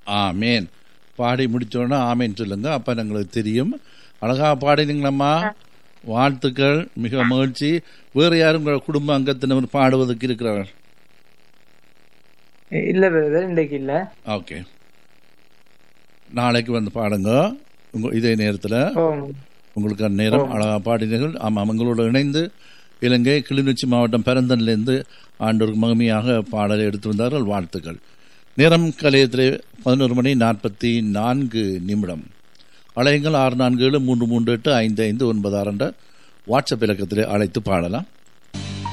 ஆமேன் பாடி முடிச்சோன்னா ஆமேன் சொல்லுங்க அப்ப எங்களுக்கு தெரியும் அழகா பாடினீங்களம்மா வாழ்த்துக்கள் மிக மகிழ்ச்சி வேறு யாரும் உங்கள் குடும்ப அங்கத்தினர் பாடுவதற்கு இருக்கிறார்கள் இல்ல பிரதர் இன்றைக்கு இல்ல ஓகே நாளைக்கு வந்து பாடுங்க உங்க இதே நேரத்தில் ஓ உங்களுக்கு நேரம் அழகா பாடினீர்கள் ஆமாம் எங்களோடு இணைந்து இலங்கை கிளிநொச்சி மாவட்டம் பெரந்தன்லேருந்து ஆண்டோருக்கு மகிமையாக பாடலை எடுத்து வந்தார்கள் வாழ்த்துக்கள் நேரம் கலையத்திலே பதினோரு மணி நாற்பத்தி நான்கு நிமிடம் அலையுங்கள் ஆறு நான்கு ஏழு மூன்று மூன்று எட்டு ஐந்து ஐந்து ஒன்பது ஆறு என்ற வாட்ஸ்அப் இலக்கத்திலே அழைத்து பாடலாம்